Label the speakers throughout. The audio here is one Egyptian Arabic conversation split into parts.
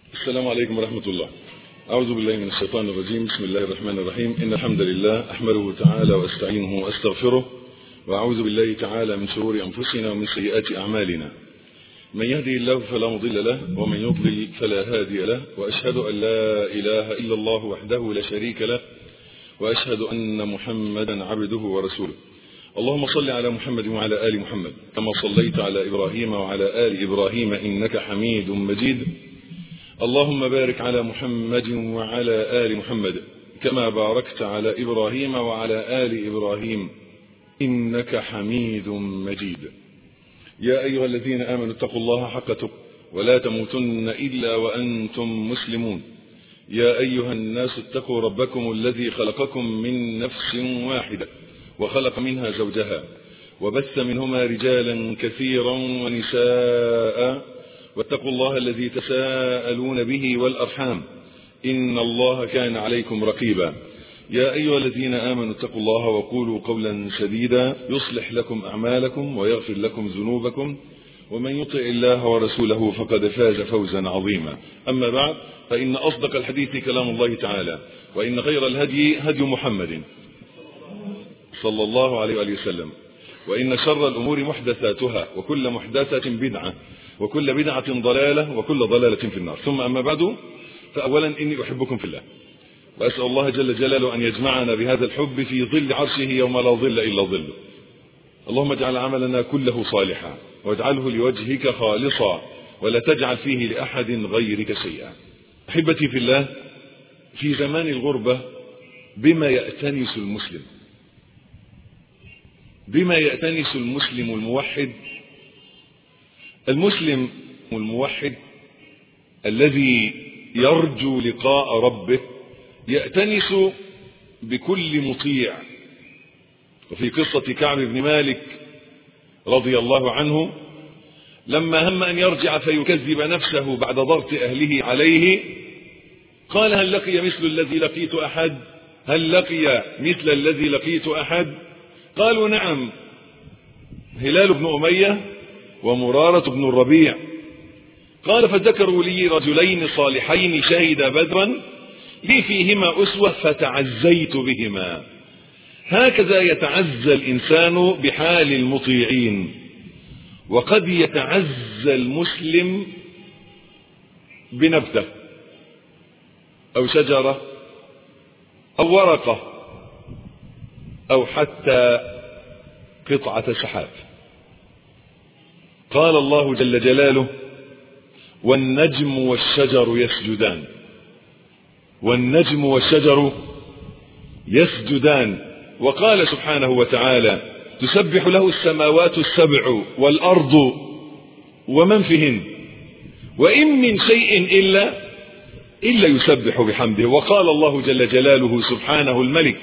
Speaker 1: السلام عليكم ورحمة الله أعوذ بالله من الشيطان الرجيم بسم الله الرحمن الرحيم إن الحمد لله أحمده تعالى وأستعينه وأستغفره وأعوذ بالله تعالى من شرور أنفسنا ومن سيئات أعمالنا من يهدي الله فلا مضل له ومن يضلل فلا هادي له وأشهد أن لا إله إلا الله وحده لا شريك له وأشهد أن محمدا عبده ورسوله اللهم صل على محمد وعلى آل محمد كما صليت على إبراهيم وعلى آل إبراهيم إنك حميد مجيد اللهم بارك على محمد وعلى آل محمد كما باركت على إبراهيم وعلى آل إبراهيم إنك حميد مجيد يا أيها الذين آمنوا اتقوا الله حق تقوى ولا تموتن إلا وأنتم مسلمون يا أيها الناس اتقوا ربكم الذي خلقكم من نفس واحدة وخلق منها زوجها وبث منهما رجالا كثيرا ونساء واتقوا الله الذي تساءلون به والأرحام إن الله كان عليكم رقيبا يا أيها الذين آمنوا اتقوا الله وقولوا قولا سديدا يصلح لكم أعمالكم ويغفر لكم ذنوبكم ومن يطع الله ورسوله فقد فاز فوزا عظيما أما بعد فإن أصدق الحديث كلام الله تعالى وإن خير الهدي هدي محمد صلى الله عليه وآله وسلم وإن شر الأمور محدثاتها وكل محدثة بدعة وكل بدعة ضلالة وكل ضلالة في النار ثم أما بعد فأولا إني أحبكم في الله وأسأل الله جل جلاله أن يجمعنا بهذا الحب في ظل عرشه يوم لا ظل إلا ظله اللهم اجعل عملنا كله صالحا واجعله لوجهك خالصا ولا تجعل فيه لأحد غيرك شيئا أحبتي في الله في زمان الغربة بما يأتنس المسلم بما يأتنس المسلم الموحد المسلم الموحد الذي يرجو لقاء ربه يأتنس بكل مطيع وفي قصة كعب بن مالك رضي الله عنه لما هم أن يرجع فيكذب نفسه بعد ضغط أهله عليه قال هل لقي مثل الذي لقيت أحد هل لقي مثل الذي لقيت أحد قالوا نعم هلال بن أمية ومرارة بن الربيع قال فذكروا لي رجلين صالحين شهدا بدرا لي فيهما أسوة فتعزيت بهما هكذا يتعزى الإنسان بحال المطيعين وقد يتعزى المسلم بنبتة أو شجرة أو ورقة أو حتى قطعة سحاب قال الله جل جلاله والنجم والشجر يسجدان والنجم والشجر يسجدان وقال سبحانه وتعالى تسبح له السماوات السبع والأرض ومن فيهن وإن من شيء إلا إلا يسبح بحمده وقال الله جل جلاله سبحانه الملك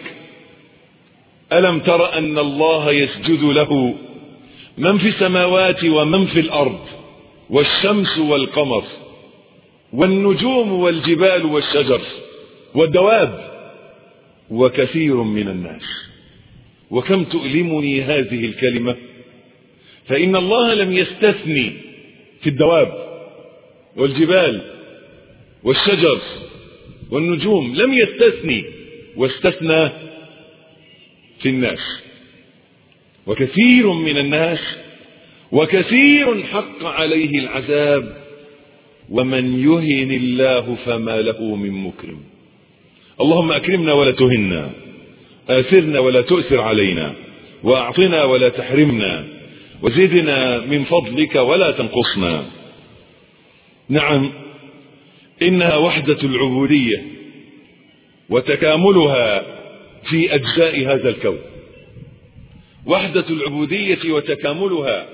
Speaker 1: ألم تر أن الله يسجد له من في السماوات ومن في الأرض والشمس والقمر والنجوم والجبال والشجر والدواب وكثير من الناس وكم تؤلمني هذه الكلمة فإن الله لم يستثني في الدواب والجبال والشجر والنجوم لم يستثني واستثنى في الناس وكثير من الناس وكثير حق عليه العذاب ومن يهن الله فما له من مكرم اللهم أكرمنا ولا تهنا آثرنا ولا تؤثر علينا وأعطنا ولا تحرمنا وزدنا من فضلك ولا تنقصنا نعم إنها وحدة العبودية وتكاملها في أجزاء هذا الكون وحدة العبودية وتكاملها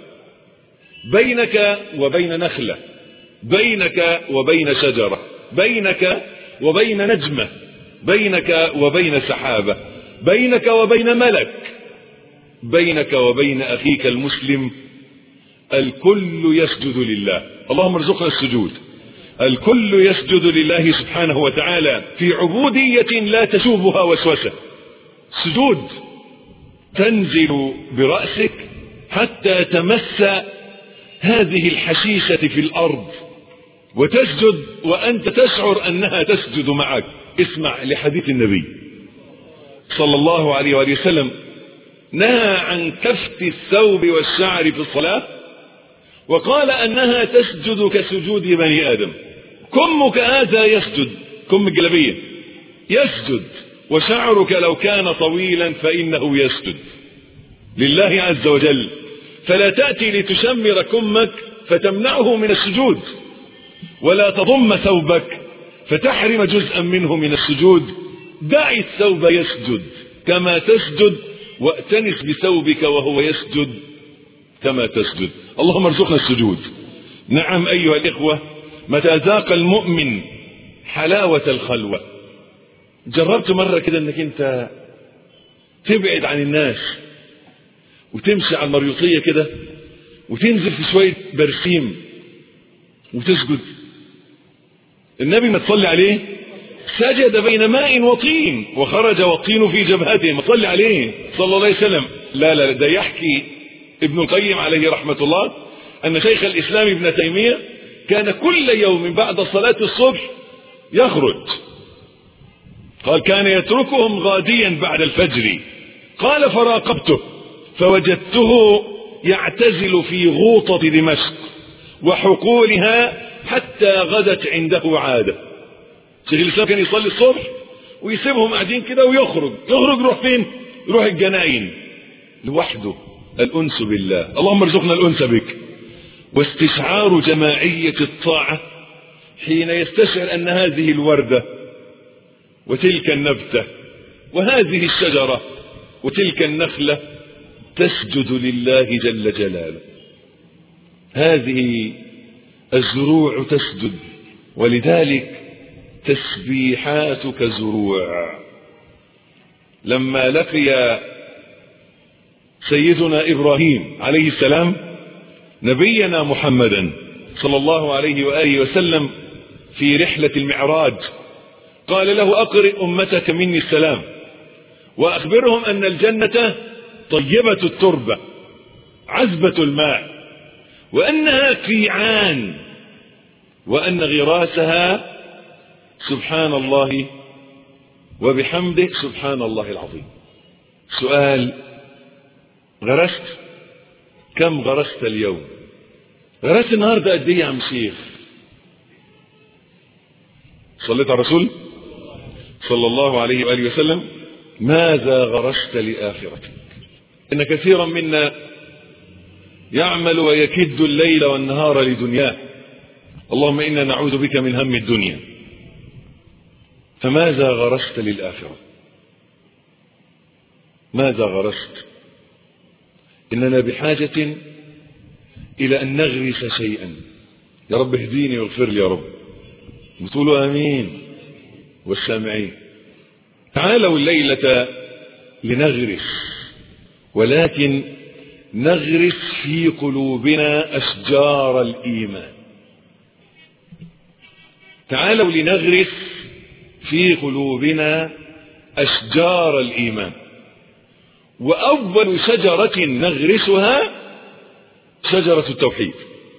Speaker 1: بينك وبين نخلة بينك وبين شجرة بينك وبين نجمة بينك وبين سحابة بينك وبين ملك بينك وبين أخيك المسلم الكل يسجد لله اللهم ارزقنا السجود الكل يسجد لله سبحانه وتعالى في عبودية لا تشوبها وسوسة سجود تنزل برأسك حتى تمس هذه الحشيشة في الأرض وتسجد وأنت تشعر أنها تسجد معك اسمع لحديث النبي صلى الله عليه وآله وسلم نهى عن كفت الثوب والشعر في الصلاة وقال أنها تسجد كسجود بني آدم كمك هذا يسجد كم الجلبية يسجد وشعرك لو كان طويلا فإنه يسجد لله عز وجل فلا تأتي لتشمر كمك فتمنعه من السجود ولا تضم ثوبك فتحرم جزءا منه من السجود دع الثوب يسجد كما تسجد واتنس بثوبك وهو يسجد كما تسجد اللهم ارزقنا السجود نعم أيها الإخوة متى ذاق المؤمن حلاوة الخلوة جربت مرة كده انك انت تبعد عن الناس وتمشي على المريوطية كده وتنزل في شوية برسيم وتسجد النبي ما تصلي عليه سجد بين ماء وطين وخرج والطين في جبهته ما تصلي عليه صلى الله عليه وسلم لا لا ده يحكي ابن القيم عليه رحمة الله أن شيخ الإسلام ابن تيمية كان كل يوم بعد صلاة الصبح يخرج قال كان يتركهم غاديا بعد الفجر قال فراقبته فوجدته يعتزل في غوطة دمشق وحقولها حتى غدت عنده عادة شيخ الإسلام كان يصلي الصبح ويسيبهم قاعدين كده ويخرج يخرج يروح فين يروح الجناين لوحده الأنس بالله اللهم ارزقنا الأنس بك واستشعار جماعية الطاعة حين يستشعر أن هذه الوردة وتلك النبتة وهذه الشجرة وتلك النخلة تسجد لله جل جلاله هذه الزروع تسجد ولذلك تسبيحاتك زروع لما لقي سيدنا إبراهيم عليه السلام نبينا محمدا صلى الله عليه وآله وسلم في رحلة المعراج قال له أقرئ أمتك مني السلام وأخبرهم أن الجنة طيبة التربة عذبة الماء وأنها قيعان وأن غراسها سبحان الله وبحمده سبحان الله العظيم سؤال غرست كم غرست اليوم غرست النهاردة قد ايه يا عم شيخ صليت على الرسول صلى الله عليه وآله وسلم ماذا غرست لآخرتك إن كثيرا منا يعمل ويكد الليل والنهار لدنياه اللهم إنا نعوذ بك من هم الدنيا فماذا غرست للآخرة ماذا غرست إننا بحاجة إلى أن نغرس شيئا يا رب اهديني واغفر لي يا رب بتقولوا آمين والسامعين تعالوا الليلة لنغرس ولكن نغرس في قلوبنا أشجار الإيمان تعالوا لنغرس في قلوبنا أشجار الإيمان وأول شجرة نغرسها شجرة التوحيد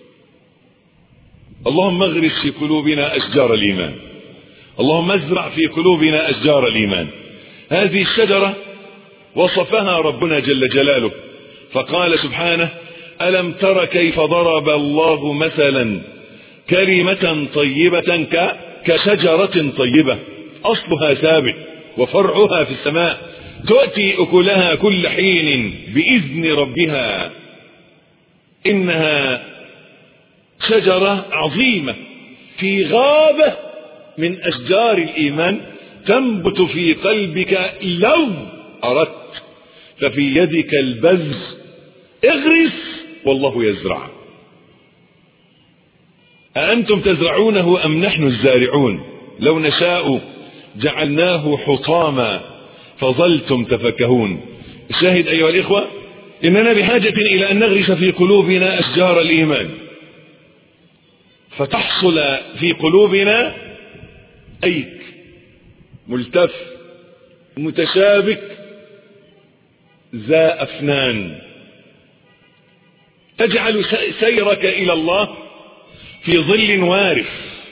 Speaker 1: اللهم اغرس في قلوبنا أشجار الإيمان اللهم ازرع في قلوبنا أشجار الإيمان هذه الشجرة وصفها ربنا جل جلاله فقال سبحانه ألم تر كيف ضرب الله مثلا كلمة طيبة كشجرة طيبة أصلها ثابت وفرعها في السماء تؤتي أكلها كل حين بإذن ربها إنها شجرة عظيمة في غابة من أشجار الإيمان تنبت في قلبك لو أردت ففي يدك البذر اغرس والله يزرع أأنتم تزرعونه أم نحن الزارعون لو نشاء جعلناه حطاما فظلتم تفكهون الشاهد أيها الإخوة إننا بحاجة إلى أن نغرس في قلوبنا أشجار الإيمان فتحصل في قلوبنا أيك ملتف متشابك ذا أفنان تجعل سيرك إلى الله في ظل وارف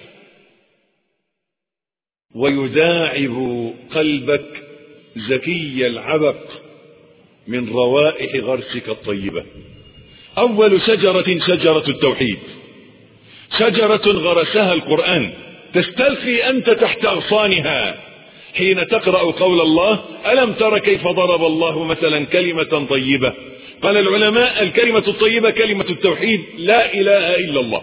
Speaker 1: ويداعب قلبك زكي العبق من روائح غرسك الطيبة أول شجرة شجرة التوحيد شجرة غرسها القرآن تستلقي أنت تحت أغصانها حين تقرأ قول الله ألم تر كيف ضرب الله مثلا كلمة طيبة قال العلماء الكلمة الطيبة كلمة التوحيد لا إله إلا الله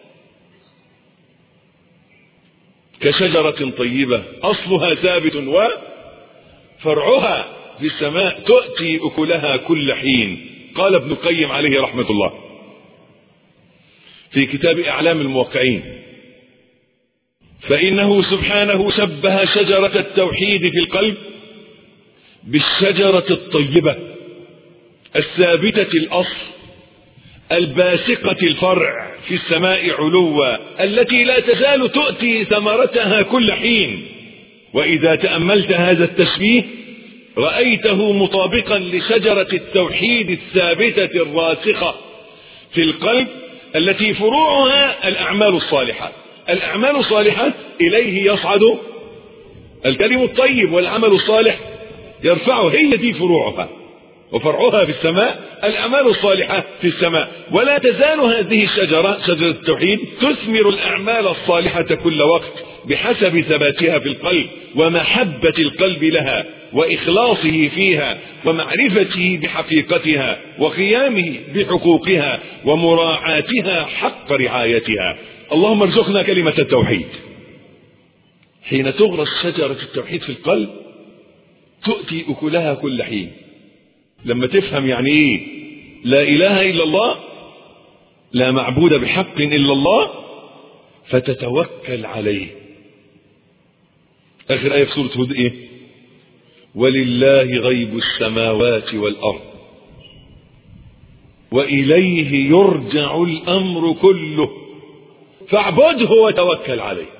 Speaker 1: كشجرة طيبة أصلها ثابت وفرعها في السماء تؤتي أكلها كل حين قال ابن القيم عليه رحمة الله في كتاب أعلام الموقعين فإنه سبحانه شبه شجرة التوحيد في القلب بالشجرة الطيبة الثابتة الأصل الباسقة الفرع في السماء علوا التي لا تزال تؤتي ثمرتها كل حين وإذا تأملت هذا التشبيه رأيته مطابقا لشجرة التوحيد الثابتة الراسخة في القلب التي فروعها الأعمال الصالحة الأعمال الصالحة إليه يصعد الكلم الطيب والعمل الصالح يرفعه هي دي فروعها وفرعها في السماء الأعمال الصالحة في السماء ولا تزال هذه الشجرة شجرة التوحيد تثمر الأعمال الصالحة كل وقت بحسب ثباتها في القلب ومحبة القلب لها وإخلاصه فيها ومعرفته بحقيقتها وقيامه بحقوقها ومراعاتها حق رعايتها اللهم ارزقنا كلمة التوحيد حين تغرس شجرة التوحيد في القلب تؤتي أكلها كل حين لما تفهم يعني ايه لا اله الا الله لا معبود بحق الا الله فتتوكل عليه اخر ايه في سوره هود ايه ولله غيب السماوات والارض واليه يرجع الامر كله فاعبده وتوكل عليه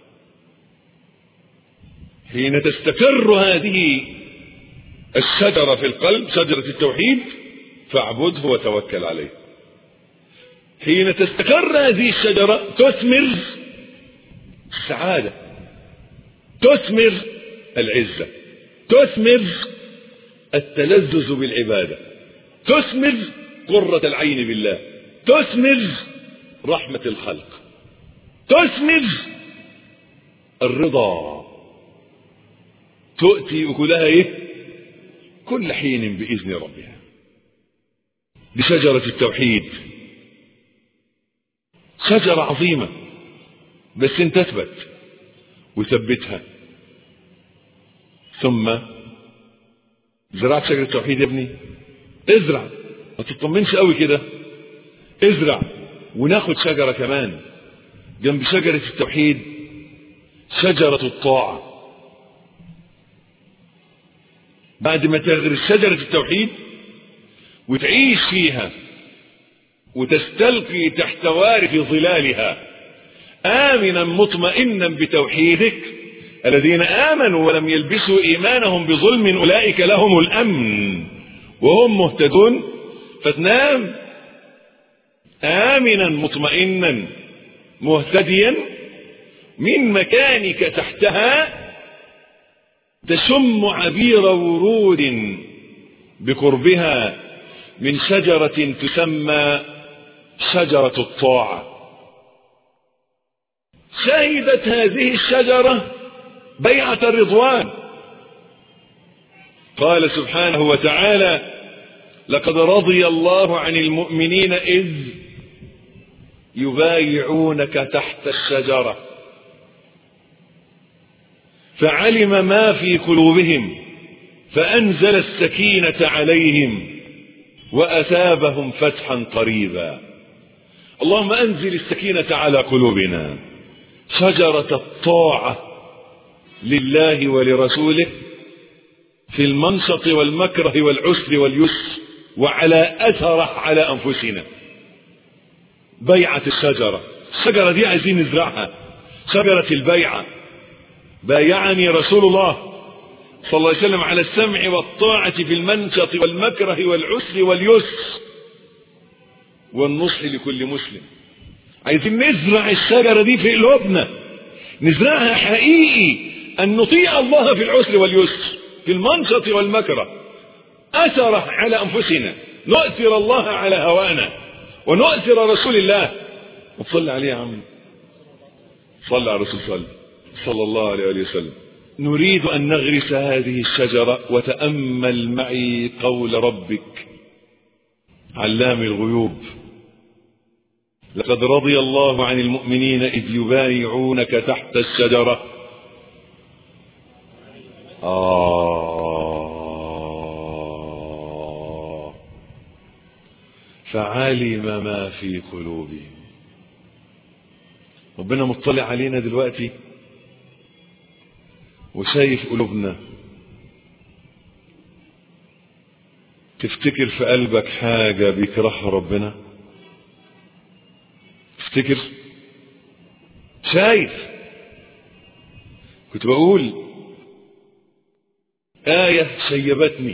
Speaker 1: حين تستقر هذه الشجرة في القلب شجرة التوحيد فاعبده وتوكل عليه حين تستقر هذه الشجرة تثمر السعادة تثمر العزة تثمر التلذذ بالعبادة تثمر قرة العين بالله تثمر رحمة الخلق تثمر الرضا تؤتي أكلها إيه كل حين بإذن ربها بشجرة التوحيد شجرة عظيمة بس انت تثبت وثبتها ثم زرعت شجرة التوحيد يا ابني ازرع ما تطمنش قوي كده ازرع وناخد شجرة كمان جنب شجرة التوحيد شجرة الطاعة بعد ما تغرس شجرة التوحيد وتعيش فيها وتستلقي تحت وارف ظلالها آمنا مطمئنا بتوحيدك الذين آمنوا ولم يلبسوا إيمانهم بظلم أولئك لهم الأمن وهم مهتدون فتنام آمنا مطمئنا مهتديا من مكانك تحتها تشم عبير ورود بقربها من شجرة تسمى شجرة الطاعة شهدت هذه الشجرة بيعة الرضوان قال سبحانه وتعالى لقد رضي الله عن المؤمنين إذ يبايعونك تحت الشجرة فعلم ما في قلوبهم فأنزل السكينة عليهم وأثابهم فتحا قريبا اللهم أنزل السكينة على قلوبنا شجرة الطاعة لله ولرسوله في المنشط والمكره والعسر واليسر وعلى أثره على أنفسنا بيعة الشجرة الشجرة دي عايزين نزرعها شجرة البيعة بايعني رسول الله صلى الله عليه وسلم على السمع والطاعة في المنشط والمكره والعسر واليسر والنصح لكل مسلم عايزين نزرع الشجرة دي في قلوبنا نزرعها حقيقي أن نطيع الله في العسر واليسر في المنشط والمكره أثر على أنفسنا نؤثر الله على هوانا ونؤثر رسول الله وتصلي عليه يا عم صلى على رسول صلى صلى الله عليه وسلم نريد أن نغرس هذه الشجرة وتأمل معي قول ربك علام الغيوب لقد رضي الله عن المؤمنين إذ يبايعونك تحت الشجرة آه فعلم ما في قلوبهم ربنا مطلع علينا دلوقتي وشايف قلوبنا تفتكر في قلبك حاجة بيكرهها ربنا تفتكر شايف كنت بقول آية شيبتني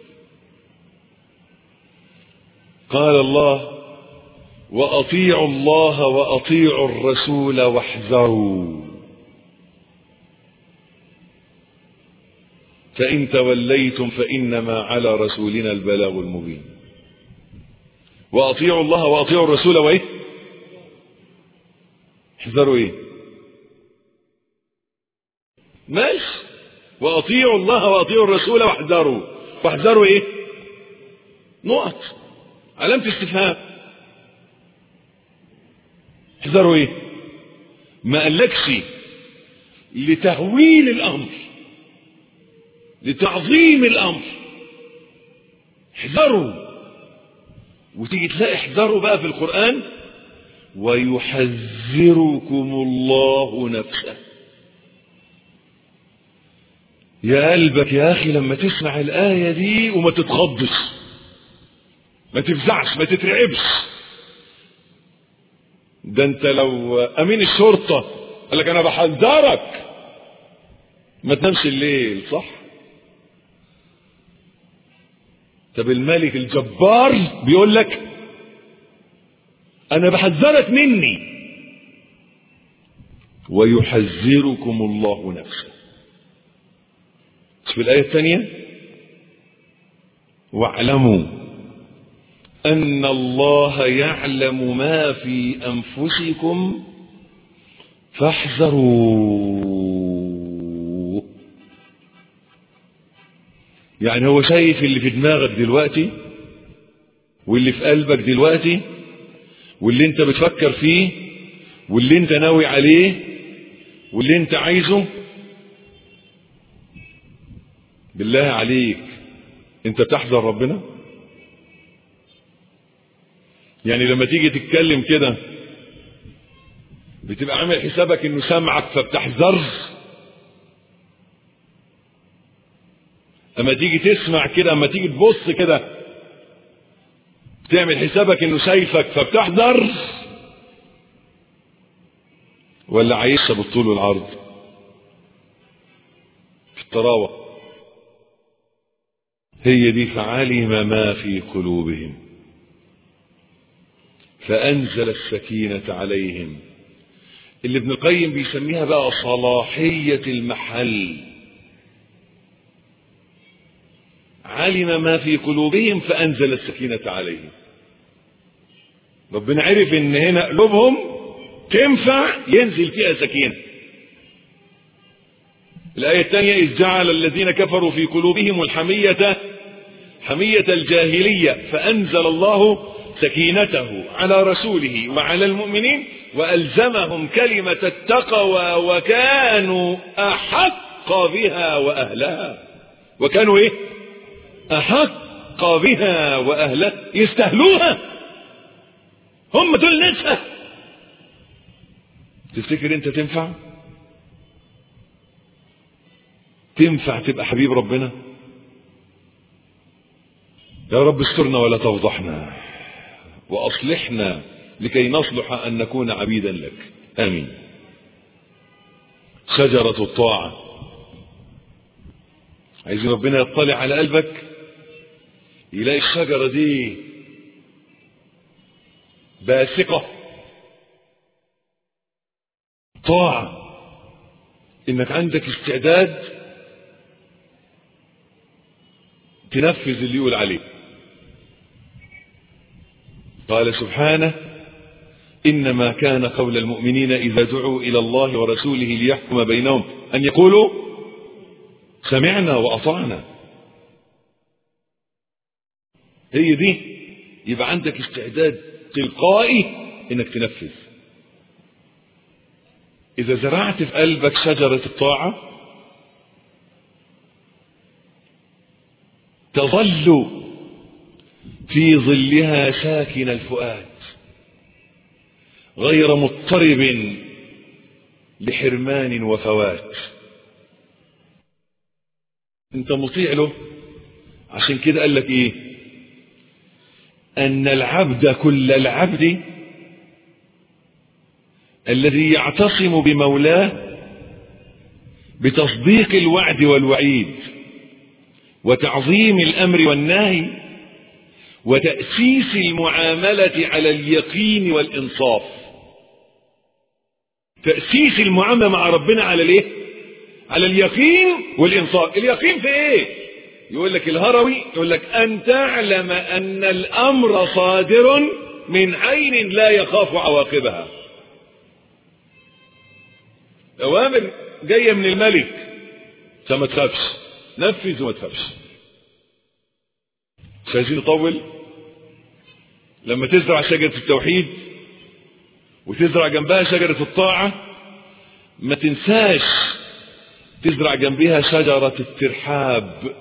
Speaker 1: قال الله وأطيعوا الله وأطيعوا الرسول واحذروا فإن توليتم فإنما على رسولنا البلاغ المبين وأطيعوا الله وأطيعوا الرسول وإيه احذروا إيه ماشي وأطيعوا الله وأطيعوا الرسول واحذروا واحذروا إيه نقط علامة استفهام احذروا إيه ما قالكش لتهويل الأمر لتعظيم الامر احذروا وتيجي تلاقي احذروا بقى في القران ويحذركم الله نفسه يا قلبك يا اخي لما تسمع الايه دي وما تتخضش ما تفزعش ما تترعبش ده انت لو امين الشرطه قال لك انا بحذرك ما تنامش الليل صح طب الملك الجبار بيقول لك انا بحذرك مني ويحذركم الله نفسه في الآية الثانية واعلموا أن الله يعلم ما في أنفسكم فاحذروا يعني هو شايف اللي في دماغك دلوقتي واللي في قلبك دلوقتي واللي انت بتفكر فيه واللي انت ناوي عليه واللي انت عايزه بالله عليك انت تحذر ربنا يعني لما تيجي تتكلم كده بتبقى عامل حسابك انه سامعك فبتحذر اما تيجي تسمع كده اما تيجي تبص كده بتعمل حسابك انه شايفك فبتحذر ولا عايشها بالطول والعرض في الطراوه هي دي فعلم ما في قلوبهم فأنزل السكينة عليهم اللي ابن القيم بيسميها بقى صلاحية المحل علم ما في قلوبهم فأنزل السكينة عليهم ربنا عرف ان هنا قلوبهم تنفع ينزل فيها سكينة الآية الثانية إذ جعل الذين كفروا في قلوبهم الحمية حمية الجاهلية فأنزل الله سكينته على رسوله وعلى المؤمنين وألزمهم كلمة التقوى وكانوا أحق بها وأهلها وكانوا إيه أحق بها وأهلها يستهلوها هم دول ناسها تفتكر انت تنفع تنفع تبقى حبيب ربنا يا رب استرنا ولا تفضحنا واصلحنا لكي نصلح ان نكون عبيدا لك امين شجرة الطاعة عايزين ربنا يطلع على قلبك يلاقي الشجرة دي باسقة طاعة انك عندك استعداد تنفذ اللي يقول عليه قال سبحانه إنما كان قول المؤمنين إذا دعوا إلى الله ورسوله ليحكم بينهم أن يقولوا سمعنا وأطعنا هي دي يبقى عندك استعداد تلقائي انك تنفذ اذا زرعت في قلبك شجرة الطاعة تظل في ظلها ساكن الفؤاد غير مضطرب لحرمان وفوات انت مطيع له عشان كده قال لك ايه ان العبد كل العبد الذي يعتصم بمولاه بتصديق الوعد والوعيد وتعظيم الامر والنهي وتاسيس المعامله على اليقين والانصاف تاسيس المعامله مع ربنا على الايه على اليقين والانصاف اليقين في ايه يقول لك الهروي يقول لك ان تعلم ان الامر صادر من عين لا يخاف عواقبها اوامر جايه من الملك فما تخافش نفذ وما تخافش مش عايزين نطول لما تزرع شجره التوحيد وتزرع جنبها شجره الطاعه ما تنساش تزرع جنبها شجره الترحاب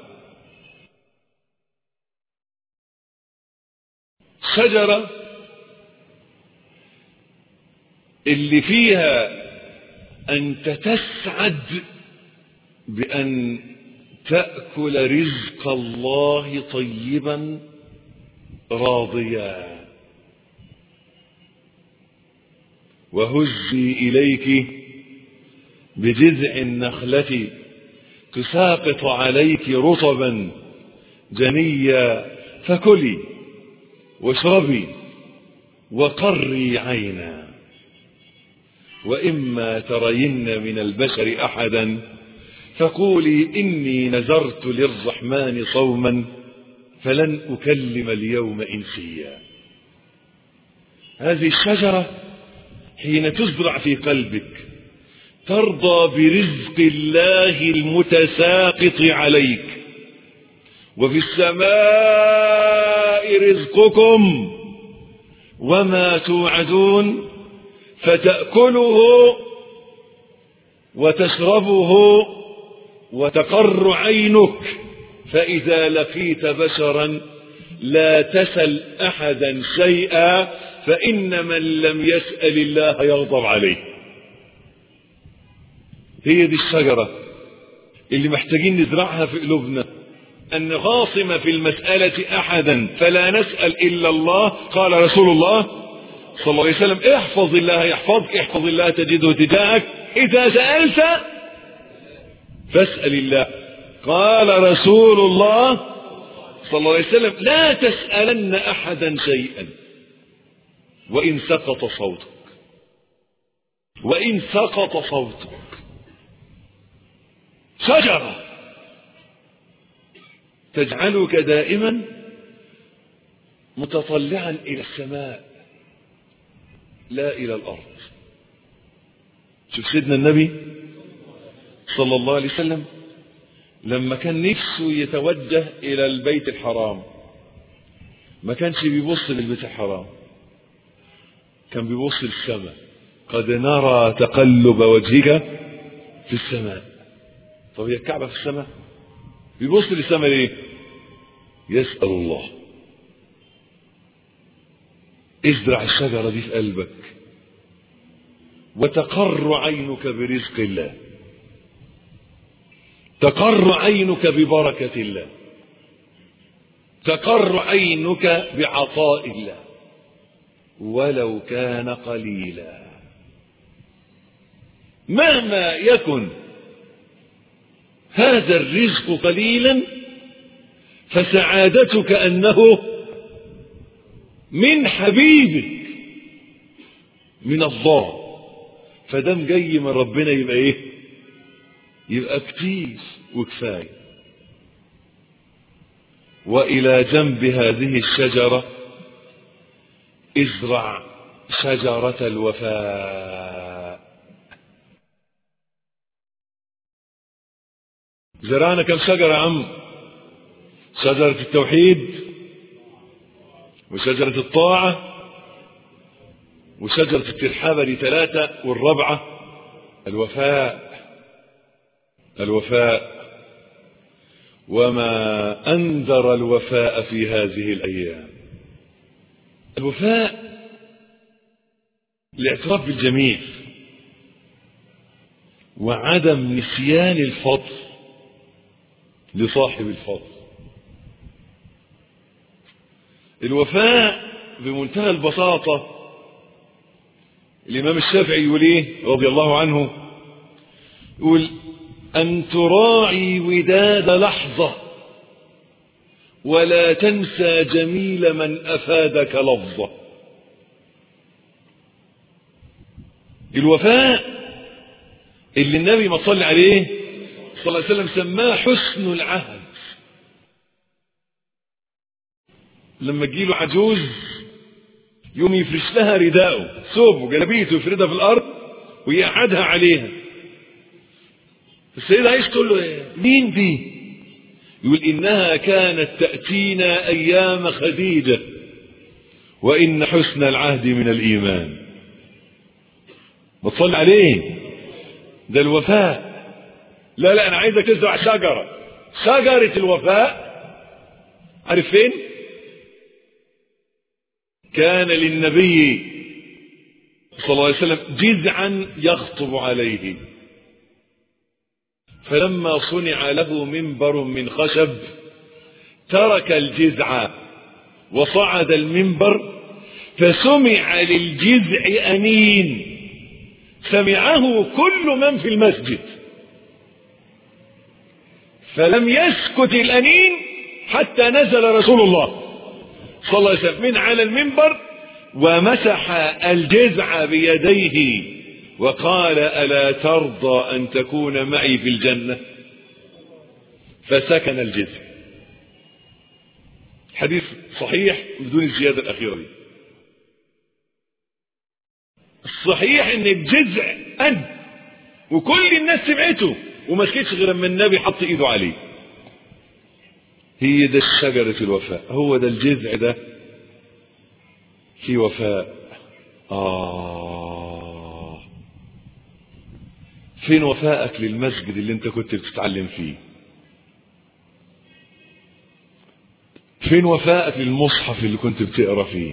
Speaker 1: شجره اللي فيها أنت تسعد بأن تأكل رزق الله طيبا راضيا وهزي إليك بجذع النخلة تساقط عليك رطبا جنيا فكلي واشربي وقري عينا وإما ترين من البشر أحدا فقولي إني نذرت للرحمن صوما فلن أكلم اليوم إنسيا هذه الشجرة حين تزرع في قلبك ترضى برزق الله المتساقط عليك وفي السماء رزقكم وما توعدون فتأكله وتشربه وتقر عينك فإذا لقيت بشرا لا تسل أحدا شيئا فإن من لم يسأل الله يغضب عليه هي دي الشجرة اللي محتاجين نزرعها في قلوبنا أن نخاصم في المسألة أحدا فلا نسأل إلا الله قال رسول الله صلى الله عليه وسلم احفظ الله يحفظك احفظ الله تجده تجاهك إذا سألت فاسأل الله قال رسول الله صلى الله عليه وسلم لا تسألن أحدا شيئا وإن سقط صوتك وإن سقط صوتك شجرة تجعلك دائما متطلعا إلى السماء لا إلى الأرض شوف سيدنا النبي صلى الله عليه وسلم لما كان نفسه يتوجه إلى البيت الحرام ما كانش بيبص للبيت الحرام كان بيبص للسماء قد نرى تقلب وجهك في السماء طب هي الكعبة في السماء بيبص للسماء ليه يسأل الله ازرع الشجرة دي في قلبك وتقر عينك برزق الله تقر عينك ببركة الله تقر عينك بعطاء الله ولو كان قليلا مهما يكن هذا الرزق قليلا فسعادتك انه من حبيبك من الله فدام جاي من ربنا يبقى ايه يبقى كتير وكفايه والى جنب هذه الشجره ازرع شجره الوفاء زرعنا كم شجره يا عم شجره التوحيد وشجره الطاعه وشجرة الترحابة دي ثلاثة والرابعة الوفاء الوفاء وما أنذر الوفاء في هذه الأيام الوفاء الاعتراف بالجميل وعدم نسيان الفضل لصاحب الفضل الوفاء بمنتهى البساطه الإمام الشافعي يقول إيه رضي الله عنه يقول أن تراعي وداد لحظة ولا تنسى جميل من أفادك لفظة الوفاء اللي النبي ما صلى عليه صلى الله عليه وسلم سماه حسن العهد لما تجيله عجوز يوم يفرش لها رداءه ثوبه جلابيته يفردها في الارض ويقعدها عليها السيدة عايش تقول له ايه مين دي يقول انها كانت تأتينا ايام خديجة وان حسن العهد من الايمان بتصلي عليه ده الوفاء لا لا انا عايزك تزرع شجرة شجرة الوفاء عارف فين كان للنبي صلى الله عليه وسلم جذعا يخطب عليه فلما صنع له منبر من خشب ترك الجذع وصعد المنبر فسمع للجذع أنين سمعه كل من في المسجد فلم يسكت الأنين حتى نزل رسول الله صلى الله عليه وسلم من على المنبر ومسح الجذع بيديه وقال ألا ترضى أن تكون معي في الجنة فسكن الجذع حديث صحيح بدون الزيادة الأخيرة دي الصحيح ان الجذع أن وكل الناس سمعته وما سكتش غير اما النبي حط ايده عليه هي ده الشجرة الوفاء هو ده الجذع ده في وفاء آه فين وفائك للمسجد اللي انت كنت بتتعلم فيه فين وفائك للمصحف اللي كنت بتقرا فيه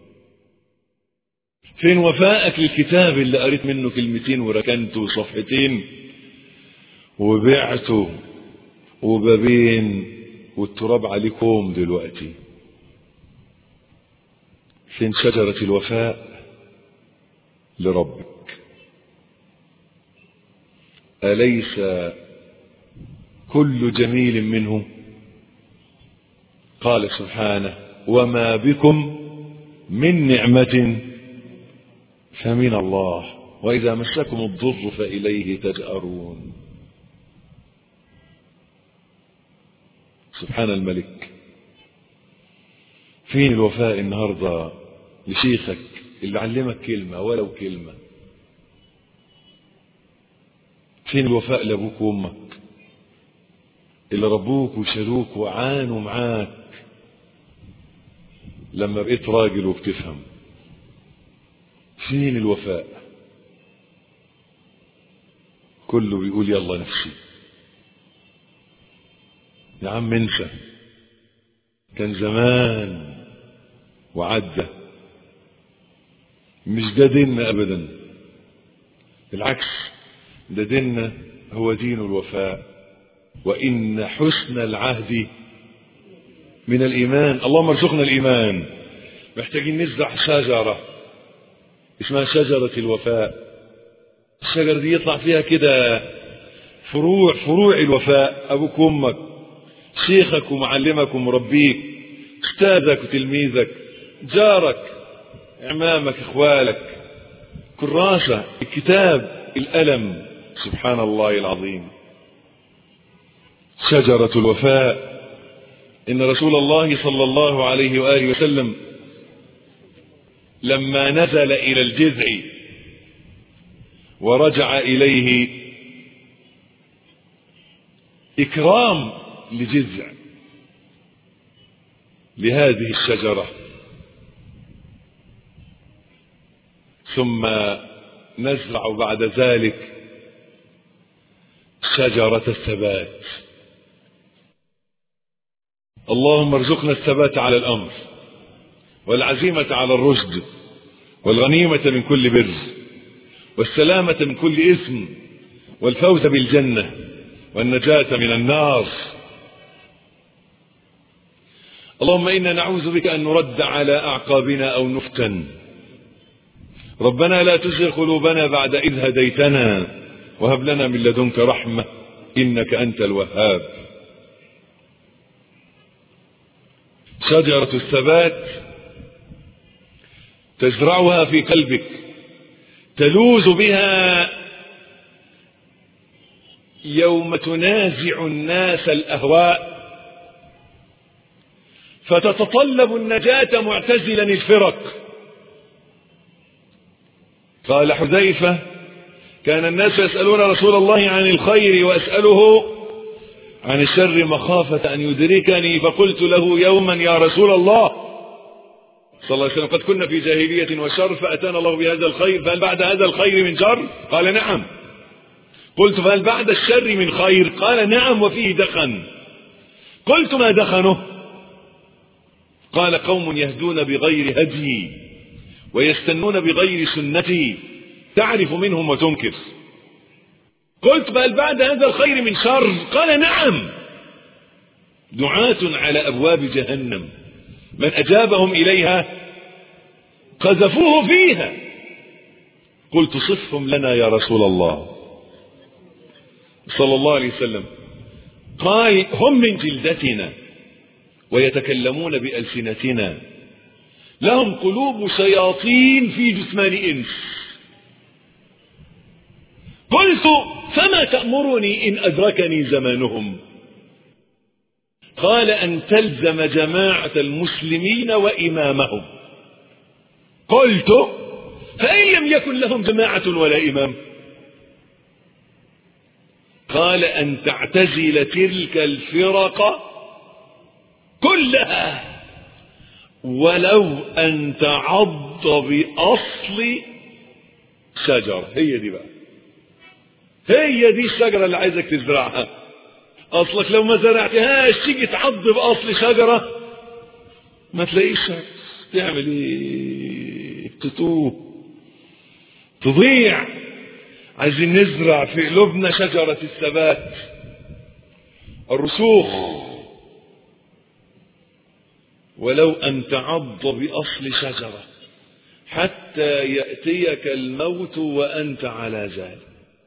Speaker 1: فين وفائك للكتاب اللي قريت منه كلمتين وركنته صفحتين وبعته وبابين والتراب عليه كوم دلوقتي فين شجرة الوفاء لربك أليس كل جميل منه قال سبحانه وما بكم من نعمة فمن الله وإذا مسكم الضر فإليه تجأرون سبحان الملك فين الوفاء النهاردة لشيخك اللي علمك كلمة ولو كلمة فين الوفاء لأبوك وأمك اللي ربوك وشالوك وعانوا معاك لما بقيت راجل وبتفهم فين الوفاء كله بيقول يلا نفسي يا عم انسى كان زمان وعدى مش ده ديننا ابدا بالعكس ده ديننا هو دين الوفاء وان حسن العهد من الايمان اللهم ارزقنا الايمان محتاجين نزرع شجره اسمها شجره الوفاء الشجره دي يطلع فيها كده فروع فروع الوفاء ابوك وامك شيخك ومعلمك ومربيك استاذك وتلميذك جارك عمامك اخوالك كراسة الكتاب الألم سبحان الله العظيم شجرة الوفاء إن رسول الله صلى الله عليه وآله وسلم لما نزل إلى الجذع ورجع إليه إكرام لجذع لهذه الشجرة ثم نزرع بعد ذلك شجرة الثبات اللهم ارزقنا الثبات على الأمر والعزيمة على الرشد والغنيمة من كل بر والسلامة من كل إثم والفوز بالجنة والنجاة من النار اللهم إنا نعوذ بك أن نرد على أعقابنا أو نفتن ربنا لا تزغ قلوبنا بعد إذ هديتنا وهب لنا من لدنك رحمة إنك أنت الوهاب شجرة الثبات تزرعها في قلبك تلوذ بها يوم تنازع الناس الأهواء فتتطلب النجاة معتزلا الفرق قال حذيفة كان الناس يسألون رسول الله عن الخير وأسأله عن الشر مخافة أن يدركني فقلت له يوما يا رسول الله صلى الله عليه وسلم قد كنا في جاهلية وشر فأتانا الله بهذا الخير فهل بعد هذا الخير من شر قال نعم قلت فهل بعد الشر من خير قال نعم وفيه دخن قلت ما دخنه قال قوم يهدون بغير هدي ويستنون بغير سنتي تعرف منهم وتنكر قلت بل بعد هذا الخير من شر قال نعم دعاة على أبواب جهنم من أجابهم إليها قذفوه فيها قلت صفهم لنا يا رسول الله صلى الله عليه وسلم قال هم من جلدتنا ويتكلمون بألسنتنا لهم قلوب شياطين في جثمان إنس قلت فما تأمرني إن أدركني زمانهم قال أن تلزم جماعة المسلمين وإمامهم قلت فإن لم يكن لهم جماعة ولا إمام قال أن تعتزل تلك الفرق كلها ولو أن تعض بأصل شجرة هي دي بقى هي دي الشجرة اللي عايزك تزرعها أصلك لو ما زرعتهاش تيجي تعض بأصل شجرة ما تلاقيش تعمل ايه تتوه تضيع عايزين نزرع في قلوبنا شجرة الثبات الرسوخ ولو أن تعض بأصل شجرة حتى يأتيك الموت وأنت على ذلك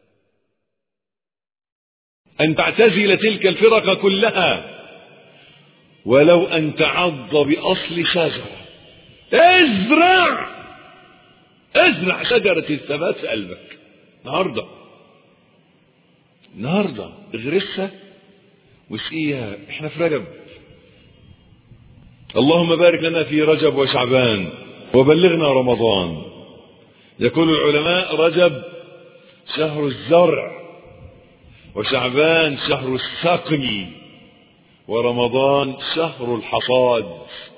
Speaker 1: أن تعتزل تلك الفرق كلها ولو أن تعض بأصل شجرة ازرع ازرع شجرة الثبات في قلبك النهاردة النهاردة اغرسها واسقيها احنا في رجب اللهم بارك لنا في رجب وشعبان وبلغنا رمضان يقول العلماء رجب شهر الزرع وشعبان شهر السقي ورمضان شهر الحصاد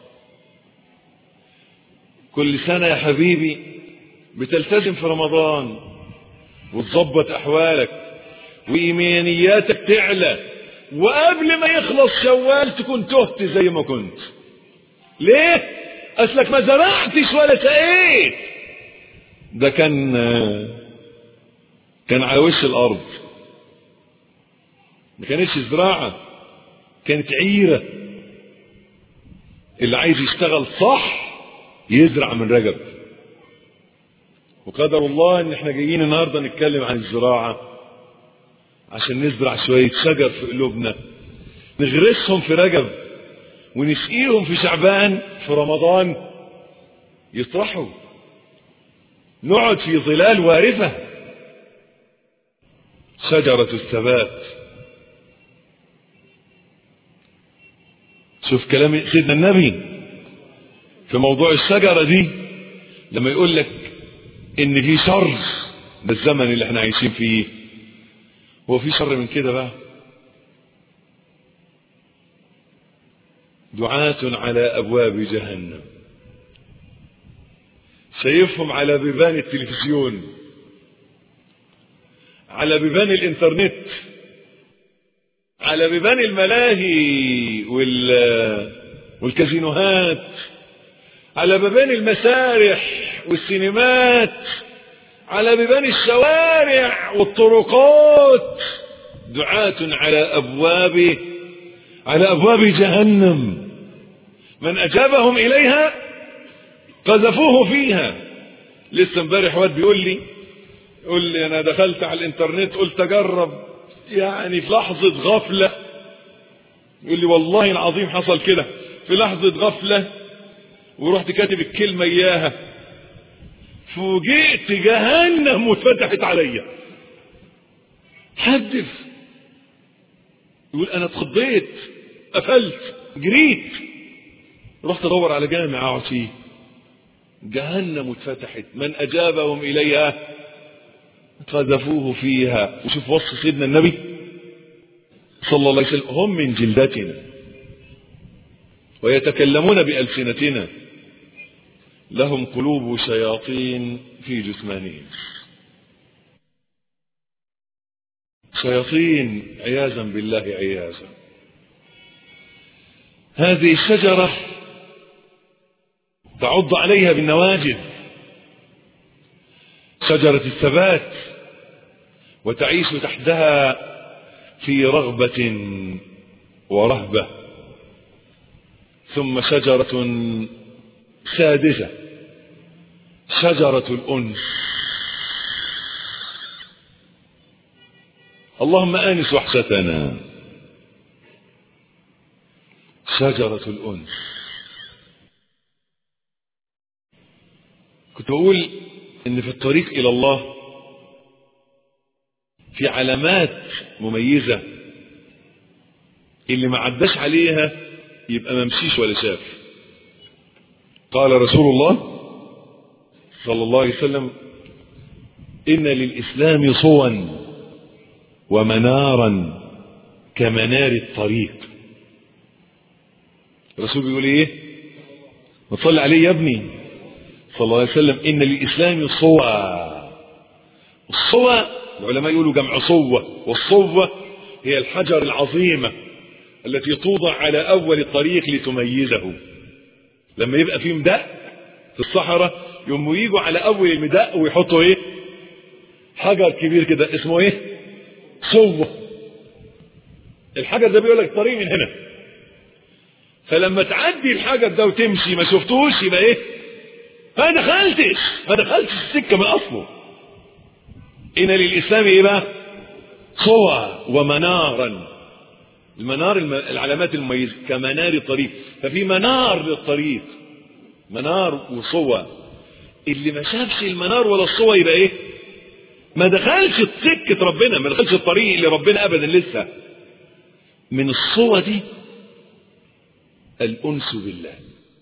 Speaker 1: كل سنة يا حبيبي بتلتزم في رمضان وتظبط أحوالك وإيمانياتك تعلى وقبل ما يخلص شوال تكون تهت زي ما كنت ليه أصلك ما زرعتش ولا سقيت ده كان كان على وش الأرض ما كانتش زراعة كانت عيرة اللي عايز يشتغل صح يزرع من رجب وقدر الله ان احنا جايين النهارده نتكلم عن الزراعة عشان نزرع شوية شجر في قلوبنا نغرسهم في رجب ونسقيهم في شعبان في رمضان يطرحوا نقعد في ظلال وارفة شجرة الثبات شوف كلام سيدنا النبي في موضوع الشجرة دي لما يقول لك ان في شر ده الزمن اللي احنا عايشين فيه هو في شر من كده بقى دعاة على ابواب جهنم شايفهم على بيبان التلفزيون على بيبان الانترنت على بيبان الملاهي وال والكازينوهات على بيبان المسارح والسينمات على بيبان الشوارع والطرقات دعاة على أبواب على أبواب جهنم من أجابهم إليها قذفوه فيها لسه امبارح واد بيقول لي يقول لي أنا دخلت على الإنترنت قلت أجرب يعني في لحظة غفلة يقول لي والله العظيم حصل كده في لحظة غفلة ورحت كاتب الكلمة إياها فوجئت جهنم واتفتحت عليا حدف يقول انا اتخضيت قفلت جريت رحت ادور على جامع اقعد فيه جهنم اتفتحت من اجابهم اليها قذفوه فيها وشوف وصف سيدنا النبي صلى الله عليه وسلم هم من جلدتنا ويتكلمون بألسنتنا لهم قلوب شياطين في جثمانهم شياطين عياذا بالله عياذا هذه الشجرة تعض عليها بالنواجذ شجرة الثبات وتعيش تحتها في رغبة ورهبة ثم شجرة سادسة شجرة الأنس اللهم آنس وحشتنا شجرة الأنس كنت بقول إن في الطريق إلى الله في علامات مميزة اللي ما عداش عليها يبقى ما مشيش ولا شاف قال رسول الله صلى الله عليه وسلم إن للإسلام صوا ومنارا كمنار الطريق الرسول بيقول ايه ما تصلي عليه يا ابني صلى الله عليه وسلم ان للاسلام صوى الصوى العلماء يقولوا جمع صوة والصوة هي الحجر العظيمة التي توضع على اول الطريق لتميزه لما يبقى فيه مدق في الصحراء يقوموا يجوا على اول المدق ويحطوا ايه حجر كبير كده اسمه ايه صوة الحجر ده بيقول لك طريق من هنا فلما تعدي الحجر ده وتمشي ما شفتوش يبقى ايه ما دخلتش ما دخلتش السكه من اصله ان للاسلام ايه بقى صوى ومنارا المنار الم... العلامات المميزه كمنار الطريق ففي منار للطريق منار وصوى اللي ما شافش المنار ولا الصوى يبقى ايه ما دخلش سكة ربنا ما دخلش الطريق اللي ربنا ابدا لسه من الصوى دي الانس بالله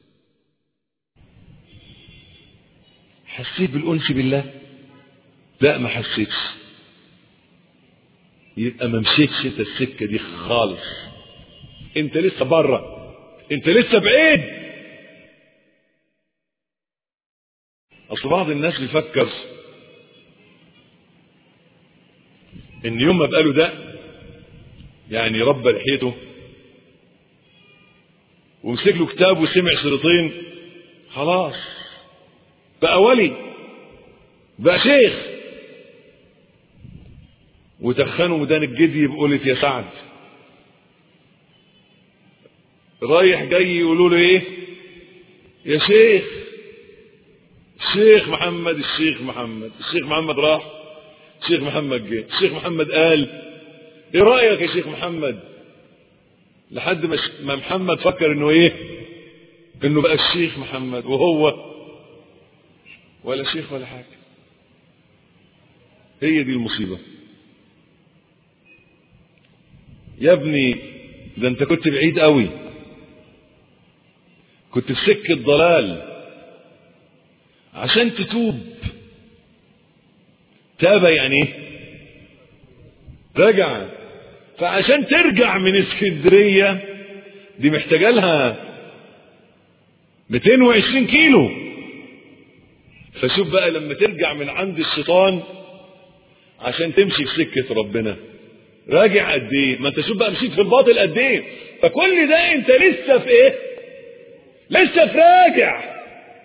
Speaker 1: حسيت بالانس بالله لا ما حسيتش يبقى ما مشيتش انت السكه دي خالص انت لسه بره انت لسه بعيد اصل بعض الناس بيفكر ان يوم ما بقى له ده يعني ربى لحيته ومسك له كتاب وسمع شريطين خلاص بقى ولي بقى شيخ وتخنوا ميدان الجدي بقولة يا سعد رايح جاي يقولوا له ايه يا شيخ الشيخ محمد الشيخ محمد الشيخ محمد راح الشيخ محمد جه الشيخ محمد قال ايه رايك يا شيخ محمد لحد ما ما محمد فكر انه ايه انه بقى الشيخ محمد وهو ولا شيخ ولا حاجه هي دي المصيبة يا ابني ده انت كنت بعيد قوي كنت في سكة ضلال عشان تتوب تاب يعني ايه رجع فعشان ترجع من اسكندرية دي محتاجة لها 220 كيلو فشوف بقى لما ترجع من عند الشيطان عشان تمشي في سكة ربنا راجع قد ايه ما انت شوف بقى مشيت في الباطل قد ايه فكل ده انت لسه في ايه لسه في راجع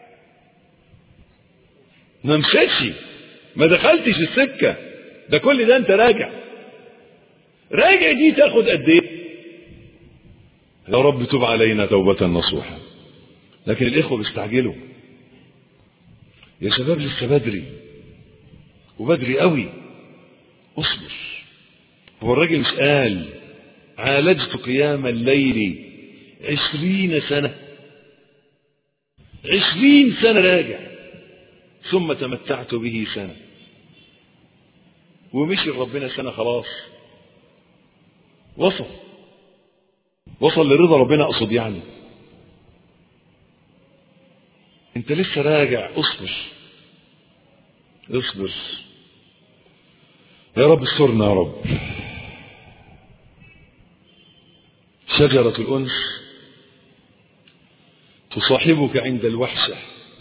Speaker 1: ما مشيتش ما دخلتش السكة ده كل ده انت راجع راجع دي تاخد قد ايه يا رب تب علينا توبة نصوحة لكن الاخوة بيستعجلوا يا شباب لسه بدري وبدري قوي اصبر هو الراجل مش قال عالجت قيام الليل عشرين سنة عشرين سنة راجع ثم تمتعت به سنة ومشي ربنا سنة خلاص وصل وصل لرضا ربنا اقصد يعني انت لسه راجع اصبر اصبر يا رب استرنا يا رب شجرة الأنس تصاحبك عند الوحشة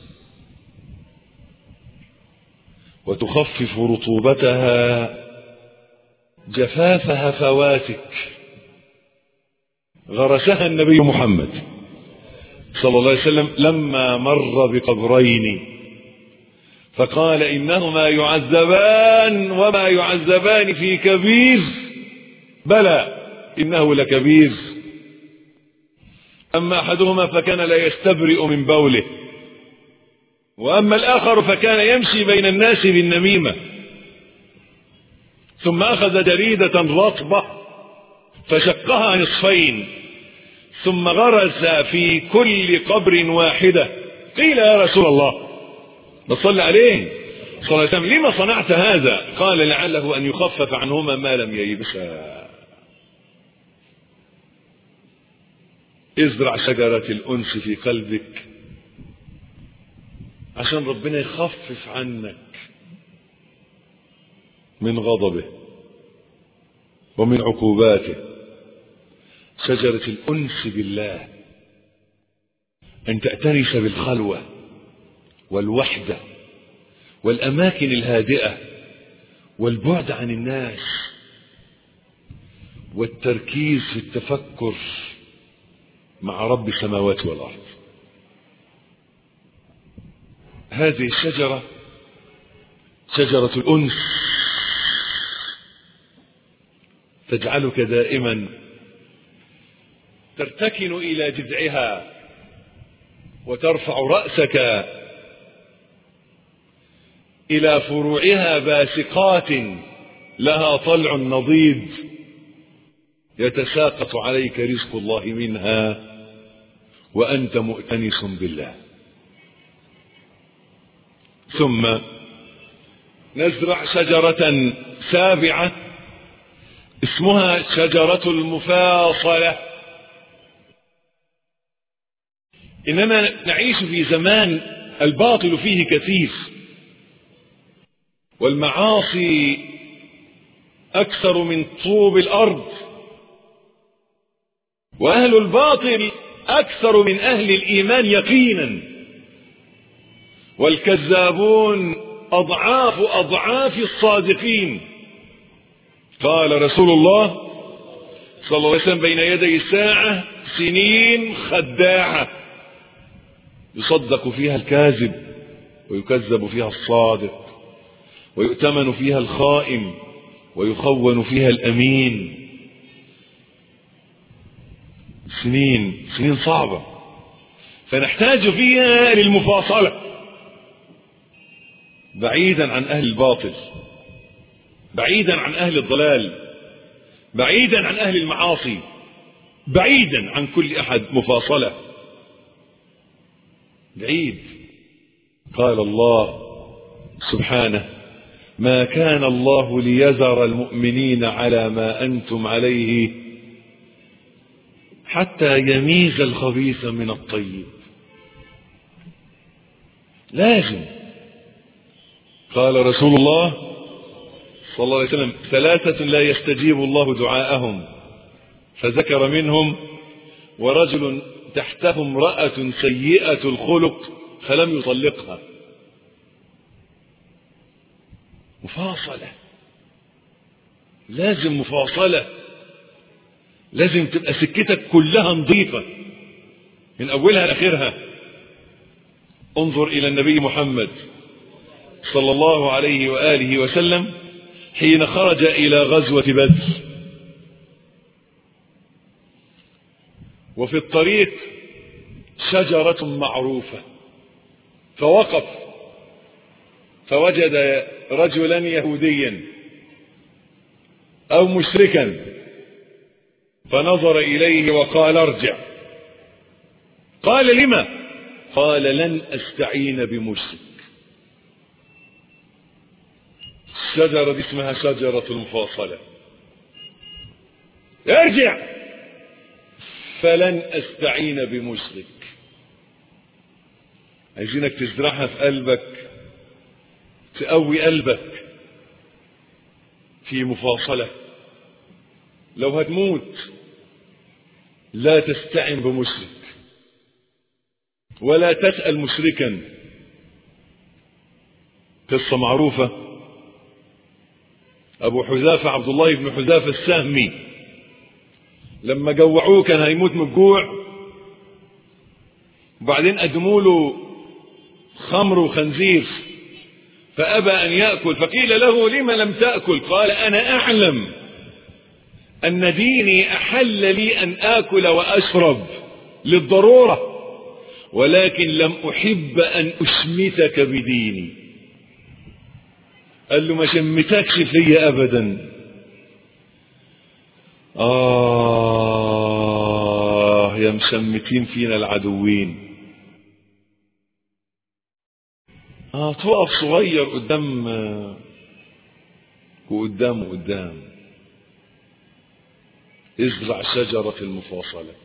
Speaker 1: وتخفف رطوبتها جفاف هفواتك غرسها النبي محمد صلى الله عليه وسلم لما مر بقبرين فقال إنهما يعذبان وما يعذبان في كبير بلى إنه لكبير أما أحدهما فكان لا يستبرئ من بوله وأما الآخر فكان يمشي بين الناس بالنميمة ثم أخذ جريدة رطبة فشقها نصفين ثم غرز في كل قبر واحدة قيل يا رسول الله بصلي عليه صلى الله عليه وسلم لما صنعت هذا قال لعله أن يخفف عنهما ما لم ييبسا ازرع شجرة الأنس في قلبك عشان ربنا يخفف عنك من غضبه ومن عقوباته شجرة الأنس بالله أن تأتنس بالخلوة والوحدة والأماكن الهادئة والبعد عن الناس والتركيز في التفكر مع رب السماوات والأرض هذه الشجرة شجرة الأنس تجعلك دائما ترتكن إلى جذعها وترفع رأسك إلى فروعها باسقات لها طلع نضيد يتساقط عليك رزق الله منها وأنت مؤتنس بالله ثم نزرع شجرة سابعة اسمها شجرة المفاصلة إننا نعيش في زمان الباطل فيه كثير والمعاصي أكثر من طوب الأرض وأهل الباطل أكثر من أهل الإيمان يقينا والكذابون أضعاف أضعاف الصادقين قال رسول الله صلى الله عليه وسلم بين يدي الساعة سنين خداعة يصدق فيها الكاذب ويكذب فيها الصادق ويؤتمن فيها الخائن ويخون فيها الأمين سنين سنين صعبة فنحتاج فيها للمفاصلة بعيدا عن أهل الباطل بعيدا عن أهل الضلال بعيدا عن أهل المعاصي بعيدا عن كل أحد مفاصلة بعيد قال الله سبحانه ما كان الله ليذر المؤمنين على ما أنتم عليه حتى يميز الخبيث من الطيب لازم قال رسول الله صلى الله عليه وسلم ثلاثة لا يستجيب الله دعاءهم فذكر منهم ورجل تحته امرأة سيئة الخلق فلم يطلقها مفاصلة لازم مفاصلة لازم تبقى سكتك كلها نظيفة من أولها لآخرها انظر إلى النبي محمد صلى الله عليه وآله وسلم حين خرج إلى غزوة بدر وفي الطريق شجرة معروفة فوقف فوجد رجلا يهوديا أو مشركا فنظر إليه وقال ارجع قال لما قال لن أستعين بمشرك الشجرة دي اسمها شجرة المفاصلة ارجع فلن أستعين بمشرك عايزينك تزرعها في قلبك تقوي قلبك في مفاصلة لو هتموت لا تستعن بمشرك ولا تسأل مشركا قصة معروفة أبو حذافة عبد الله بن حذافة السهمي لما جوعوه كان هيموت من الجوع وبعدين قدموا له خمر وخنزير فأبى أن يأكل فقيل له لم لم تأكل قال أنا أعلم أن ديني أحل لي أن آكل وأشرب للضرورة ولكن لم أحب أن أشمتك بديني قال له ما شمتكش فيا أبدا آه يا مشمتين فينا العدوين آه تقف صغير قدام وقدام وقدام ازرع شجرة المفاصلة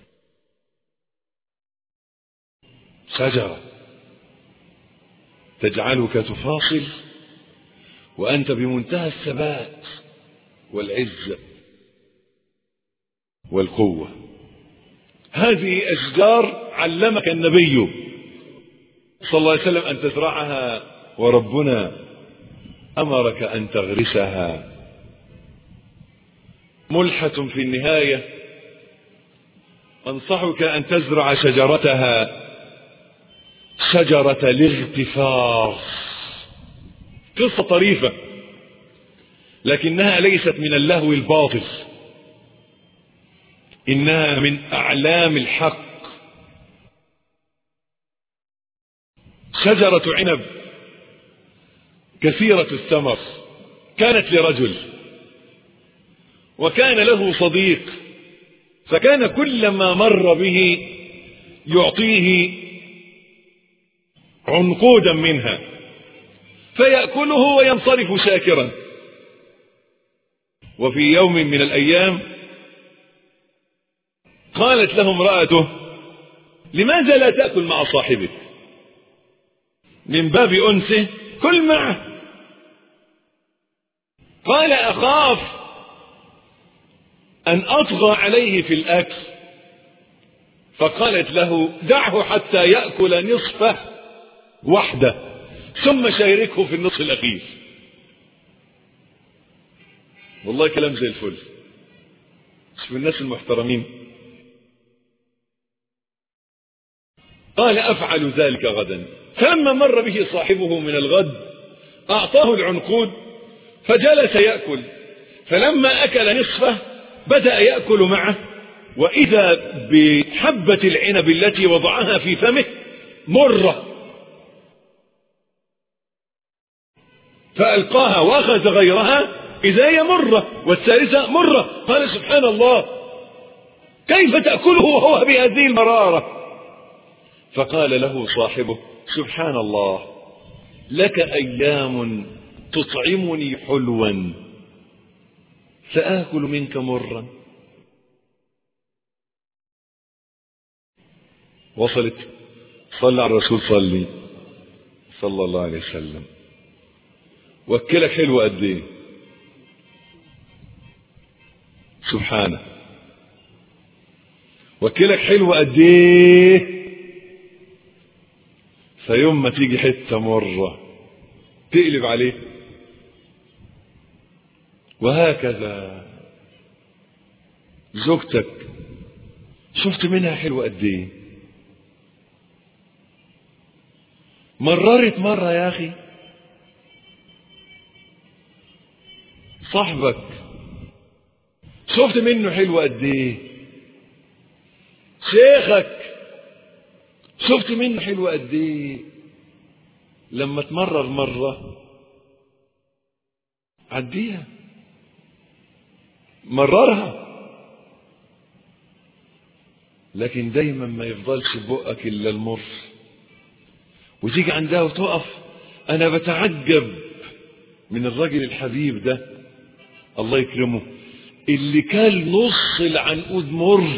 Speaker 1: شجرة تجعلك تفاصل وأنت بمنتهى الثبات والعزة والقوة هذه أشجار علمك النبي صلى الله عليه وسلم أن تزرعها وربنا أمرك أن تغرسها ملحة في النهاية أنصحك أن تزرع شجرتها شجرة الاغتفار قصة طريفة لكنها ليست من اللهو الباطل إنها من أعلام الحق شجرة عنب كثيرة الثمر كانت لرجل وكان له صديق فكان كلما مر به يعطيه عنقودا منها فيأكله وينصرف شاكرا وفي يوم من الأيام قالت له امرأته لماذا لا تأكل مع صاحبك من باب أنسه كل معه قال أخاف أن أطغى عليه في الأكل فقالت له دعه حتى يأكل نصفه وحده ثم شاركه في النصف الأخير والله كلام زي الفل شوف الناس المحترمين قال أفعل ذلك غدا فلما مر به صاحبه من الغد أعطاه العنقود فجلس يأكل فلما أكل نصفه بدأ يأكل معه وإذا بحبة العنب التي وضعها في فمه مرة فألقاها وأخذ غيرها إذا هي مرة والثالثة مرة قال سبحان الله كيف تأكله وهو بهذه المرارة فقال له صاحبه سبحان الله لك أيام تطعمني حلوا سآكل منك مرا وصلت صلى على الرسول صلي صلى الله عليه وسلم وكلك حلو قد ايه سبحانه وكلك حلو قد ايه فيوم ما تيجي حته مره تقلب عليه وهكذا زوجتك شفت منها حلو قد ايه مررت مرة يا أخي صاحبك شفت منه حلو قد ايه شيخك شفت منه حلو قد ايه لما تمرر مرة عديها مررها لكن دايما ما يفضلش بقك الا المر وتيجي عندها وتقف انا بتعجب من الراجل الحبيب ده الله يكرمه اللي كان نص العنقود مر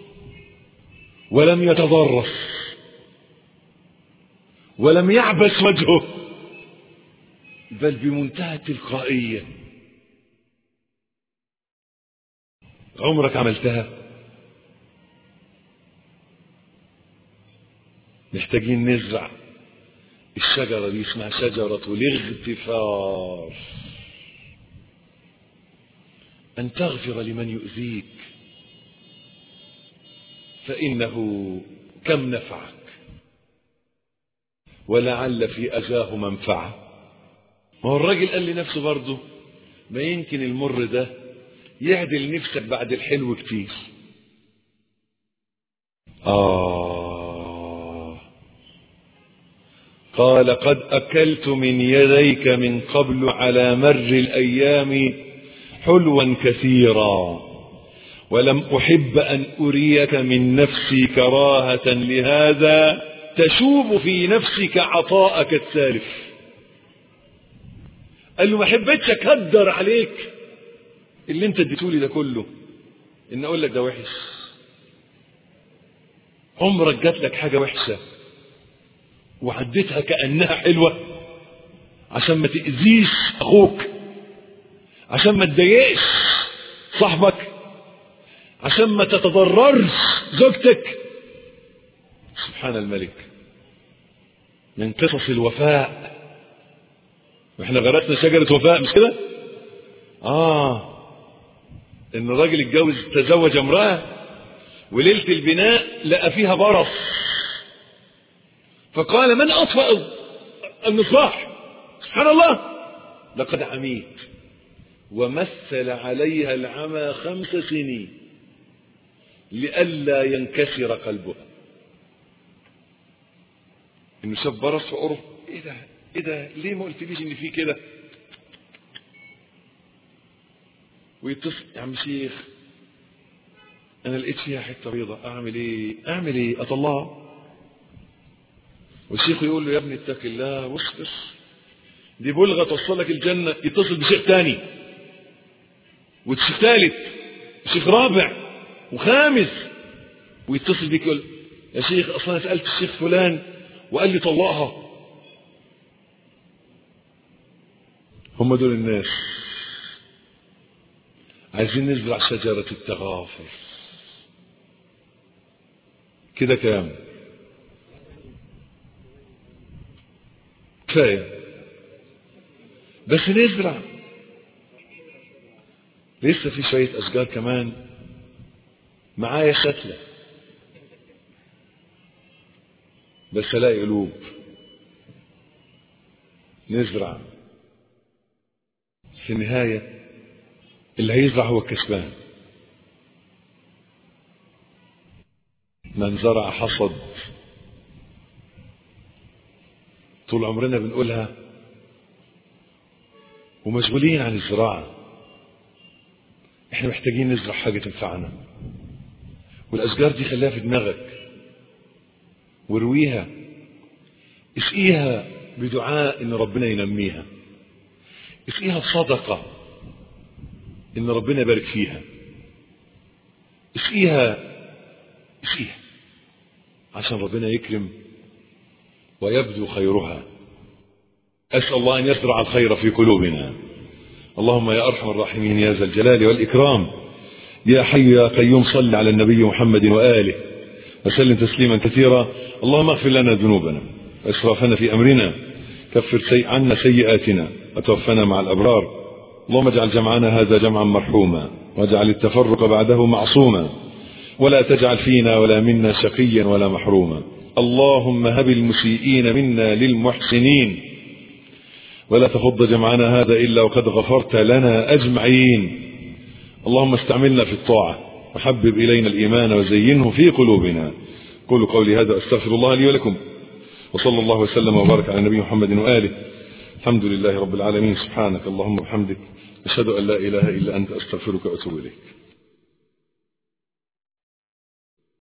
Speaker 1: ولم يتضرف ولم يعبس وجهه بل بمنتهى التلقائية عمرك عملتها محتاجين نزرع الشجرة دي اسمها شجرة الاغتفار أن تغفر لمن يؤذيك فإنه كم نفعك ولعل في أذاه منفعة ما هو الراجل قال لنفسه برضه ما يمكن المر ده يعدل نفسك بعد الحلو كتير آه قال قد أكلت من يديك من قبل على مر الأيام حلوا كثيرا ولم أحب أن أريك من نفسي كراهة لهذا تشوب في نفسك عطاءك السالف قال له ما حبيتش اكدر عليك اللي انت اديتولي ده كله ان اقول لك ده وحش عمرك جات لك حاجه وحشه وعديتها كانها حلوه عشان ما تاذيش اخوك عشان ما تضايقش صاحبك عشان ما تتضررش زوجتك سبحان الملك من قصص الوفاء واحنا غرسنا شجرة وفاء مش كده اه ان الراجل اتجوز تزوج امرأة وليلة البناء لقى فيها برص فقال من اطفأ المصباح سبحان الله لقد عميت ومثل عليها العمى خمس سنين لئلا ينكسر قلبها انه شاف برص في قرب ايه ده ايه ده ليه ما قلتليش ان في كده ويتصل يا عم شيخ انا لقيت فيها حته بيضة اعمل ايه اعمل ايه اطلعها والشيخ يقول له يا ابني اتق الله واصبر دي بلغه توصلك الجنه يتصل بشيخ تاني وشيخ ثالث وشيخ رابع وخامس ويتصل بيك يقول يا شيخ اصلا سالت الشيخ فلان وقال لي طلقها هم دول الناس عايزين نزرع شجرة التغافر كده كام كفاية بس نزرع لسه في شوية أشجار كمان معايا شتلة بس الاقي قلوب نزرع في النهاية اللي هيزرع هو الكسبان من زرع حصد طول عمرنا بنقولها ومشغولين عن الزراعة احنا محتاجين نزرع حاجة تنفعنا والأشجار دي خليها في دماغك ورويها اسقيها بدعاء ان ربنا ينميها اسقيها بصدقة إن ربنا يبارك فيها اسقيها اسقيها عشان ربنا يكرم ويبدو خيرها أسأل الله أن يزرع الخير في قلوبنا اللهم يا أرحم الراحمين يا ذا الجلال والإكرام يا حي يا قيوم صل على النبي محمد وآله وسلم تسليما كثيرا اللهم اغفر لنا ذنوبنا وإسرافنا في أمرنا كفر سي عنا سيئاتنا وتوفنا مع الأبرار اللهم اجعل جمعنا هذا جمعا مرحوما واجعل التفرق بعده معصوما ولا تجعل فينا ولا منا شقيا ولا محروما اللهم هب المسيئين منا للمحسنين ولا تفض جمعنا هذا إلا وقد غفرت لنا أجمعين اللهم استعملنا في الطاعة وحبب إلينا الإيمان وزينه في قلوبنا قولوا قولي هذا أستغفر الله لي ولكم وصلى الله وسلم وبارك على نبي محمد وآله الحمد لله رب العالمين سبحانك اللهم وبحمدك أشهد أن لا إله إلا أنت أستغفرك وأتوب إليك